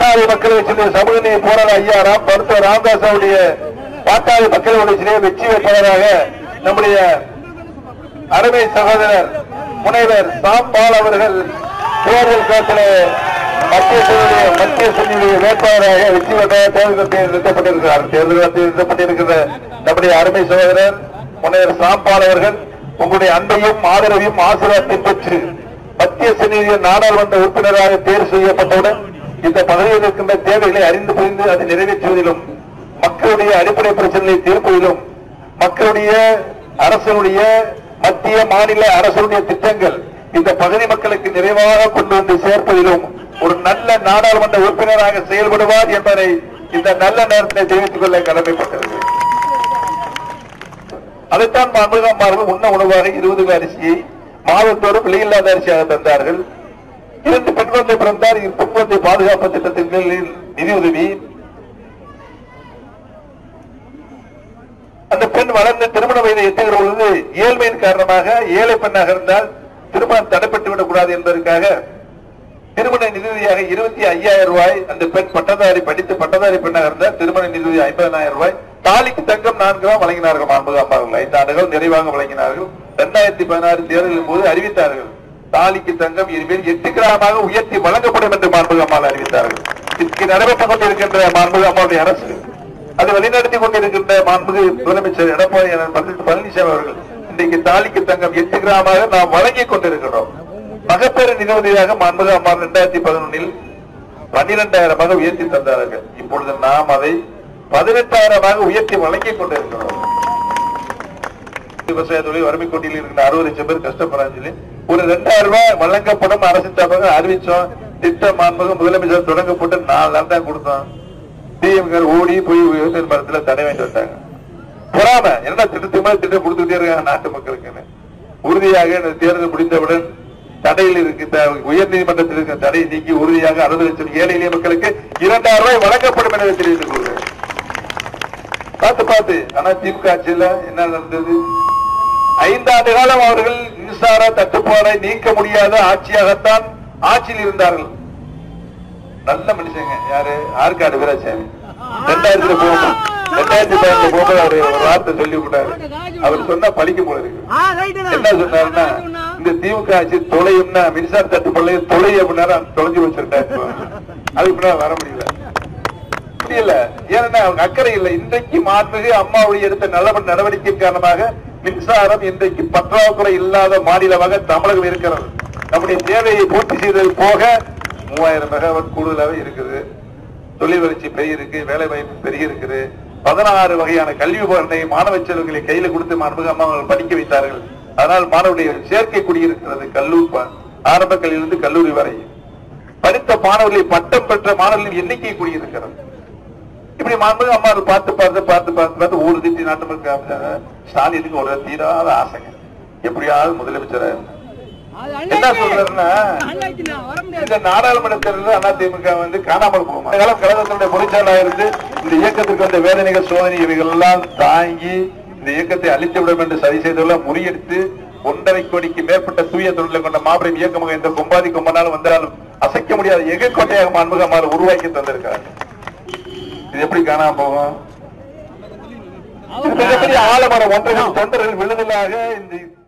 பாட்டாளி மக்கள் கட்சியினுடைய சமூக நீதி போராளர் ஐயா ராம் மருத்துவர் ராமதாஸ் அவருடைய பாட்டாளி மக்கள் கட்சியிலே வெற்றி வேட்பாளராக நம்முடைய அருமை சகோதரர் முனைவர் சாம்பால் அவர்கள் தேர்தல் களத்திலே மத்திய சுநிலை மத்திய சுநிலை வேட்பாளராக வெற்றி பெற்ற தேர்தல் நிறுத்தப்பட்டிருக்கிறார் தேர்தல் களத்தில் நிறுத்தப்பட்டிருக்கிற நம்முடைய அருமை சகோதரர் முனைவர் சாம்பால் அவர்கள் உங்களுடைய அன்பையும் ஆதரவையும் ஆசீர்வாதத்தை பெற்று மத்திய சுநிலை நாடாளுமன்ற உறுப்பினராக தேர்வு செய்யப்பட்டவுடன் இந்த பதவியில் இருக்கின்ற தேவைகளை அறிந்து புரிந்து அதை நிறைவேற்றுவதிலும் மக்களுடைய அடிப்படை பிரச்சனைகளை தீர்ப்பதிலும் மக்களுடைய அரசனுடைய மத்திய மாநில அரசுடைய திட்டங்கள் இந்த பகுதி மக்களுக்கு நிறைவாக கொண்டு வந்து சேர்ப்பதிலும் ஒரு நல்ல நாடாளுமன்ற உறுப்பினராக செயல்படுவார் என்பதை இந்த நல்ல நேரத்தை தெரிவித்துக் கொள்ள கடமைப்பட்டிருக்கிறேன் அதைத்தான் மாண்புகாமார்கள் உண்ண உணவாக இருபது கிலோ அரிசியை மாதத்தோறும் விலையில்லாத அரிசியாக தந்தார்கள் இரண்டு பெண் குழந்தை பிறந்தார் இரு பெண் குழந்தை பாதுகாப்பு திட்டத்தின் கீழ் நிதியுதவி அந்த பெண் வளர்ந்து திருமண வயதை எட்டுகிற பொழுது ஏழ்மையின் காரணமாக ஏழை பெண்ணாக இருந்தால் திருமணம் தடைப்பட்டு விடக்கூடாது என்பதற்காக திருமண நிதியாக இருபத்தி ஐயாயிரம் ரூபாய் அந்த பெண் பட்டதாரி படித்து பட்டதாரி பெண்ணாக இருந்தால் திருமண நிதி ஐம்பதாயிரம் ரூபாய் தாலிக்கு தங்கம் நான்கு ரூபாய் வழங்கினார்கள் மாண்புக அம்மார்கள் ஐந்து ஆண்டுகள் நிறைவாக வழங்கினார்கள் இரண்டாயிரத்தி பதினாறு தேர்தலின் போது அறிவித்தார்கள் தாலிக்கு தங்கம் இனிமேல் எட்டு கிராமமாக உயர்த்தி வழங்கப்படும் என்று மாண்புக அம்மாள் அறிவித்தார்கள் இதற்கு நடைபெற்றுக் கொண்டிருக்கின்ற மாண்புக அம்மாவுடைய அரசு அதை வழிநடத்தி கொண்டிருக்கின்ற மாண்புகு முதலமைச்சர் எடப்பாடி பழனி- பழனிசாமி அவர்கள் இன்றைக்கு தாலிக்கு தங்கம் எட்டு கிராமமாக நாம் வழங்கிக் கொண்டிருக்கிறோம் மகப்பேறு நிதியுதவியாக மாண்புக அம்மா இரண்டாயிரத்தி பதினொன்னில் பன்னிரெண்டாயிரமாக உயர்த்தி தந்தார்கள் இப்பொழுது நாம் அதை பதினெட்டாயிரமாக உயர்த்தி வழங்கிக் கொண்டிருக்கிறோம் விவசாய தொழில் வறுமை கோட்டியில் இருக்கிற அறுபது லட்சம் பேர் கஷ்டப்படுறாங்க சொல்லி ஒரு ரெண்டாயிரம் ரூபாய் வழங்கப்படும் அரசு தரப்பாக அறிவிச்சோம் திட்டம் மாண்புக முதலமைச்சர் தொடங்கப்பட்டு நாலு நாள் தான் கொடுத்தோம் டிஎம்கார் ஓடி போய் விவசாய மரத்துல தடை வாங்கிட்டு வந்தாங்க பொறாம என்ன திட்டத்துக்கு மேல திட்டம் கொடுத்துட்டே இருக்காங்க நாட்டு மக்களுக்குன்னு உறுதியாக இந்த தேர்தல் முடிந்தவுடன் தடையில் இருக்கின்ற உயர் நீதிமன்றத்தில் இருக்கிற தடையை நீக்கி உறுதியாக அறுபது லட்சம் ஏழை எளிய மக்களுக்கு இரண்டாயிரம் ரூபாய் வழங்கப்படும் என தெரிவித்துக் கொள்கிறேன் பார்த்து பார்த்து ஆனா திமுக ஆட்சியில என்ன நடந்தது ஐந்தாண்டு காலம் அவர்கள் மின்சார தட்டுப்பாடை நீக்க முடியாத ஆட்சியாகத்தான் ஆட்சியில் இருந்தார்கள் நல்ல மனுஷங்க யாரு ஆற்காடு வீராசாமி ரெண்டாயிரத்துல போகும்போது ரெண்டாயிரத்தி பதினெட்டு போகும்போது அவரு ஒரு வார்த்தை சொல்லி விட்டாரு அவர் சொன்னா பழிக்க போல இருக்கு என்ன சொன்னாருன்னா இந்த திமுக ஆட்சி தொலையும்னா மின்சார தட்டுப்பாடு தொலை அப்படின்னா தொலைஞ்சு வச்சிருக்காரு அதுக்கு பின்னாடி வர முடியல முடியல ஏன்னா அவங்க அக்கறை இல்லை இன்றைக்கு மாண்புகு அம்மாவுடைய எடுத்த நல்ல நடவடிக்கையின் காரணமாக மின்சாரம் இன்றைக்கு பற்றாக்குறை இல்லாத மாநிலமாக தமிழகம் இருக்கிறது நம்முடைய தேவையை பூர்த்தி செய்தது போக மூவாயிரம் மெகாவாட் கூடுதலாக இருக்குது தொழில் வளர்ச்சி பெரிய இருக்கு வேலை வாய்ப்பு பெரிய இருக்குது பதினாறு வகையான கல்வி உபகரணை மாணவ செல்வங்களை கையில கொடுத்து மாண்புக அம்மா அவர்கள் படிக்க வைத்தார்கள் அதனால் மாணவருடைய சேர்க்கை குடியிருக்கிறது கல்லூரி ப- ஆரம்ப கல்வியிலிருந்து கல்லூரி வரை படித்த மாணவர்களை பட்டம் பெற்ற மாணவர்களின் எண்ணிக்கை கூடியிருக்கிறது இப்படி மாண்புமிகு அம்மா அதை பார்த்து பார்த்து பார்த்து பார்த்து பார்த்து ஊர் திட்டி நாட்டு மக்கள் காமிச்சாங்க ஸ்டாலினுக்கு ஒரு தீராத ஆசைங்க எப்படியாவது முதலமைச்சர் என்ன சொல்றாருன்னா இந்த நாடாளுமன்ற தேர்தலில் அதிமுக வந்து காணாமல் போகும் அந்த காலம் கழகத்தினுடைய பொதுச்செயலாளர் இருந்து இந்த இயக்கத்திற்கு வந்த வேதனைகள் சோதனை இவைகள் எல்லாம் தாங்கி இந்த இயக்கத்தை அழித்து விடும் என்று சரி செய்தவர்கள் முறியடித்து ஒன்றரை கோடிக்கு மேற்பட்ட தூய தொழிலை கொண்ட மாபெரும் இயக்கமாக இந்த கொம்பாதி கொம்பனாலும் வந்தாலும் அசைக்க முடியாத எகக்கோட்டையாக மாண்புகமாறு உருவாக்கி தந்திருக்கிறார் இது எப்படி காணாம போகும் இது மிகப்பெரிய ஆலமரம் ஒன்றைகள் தொண்டர்கள் விழுதலாக இந்த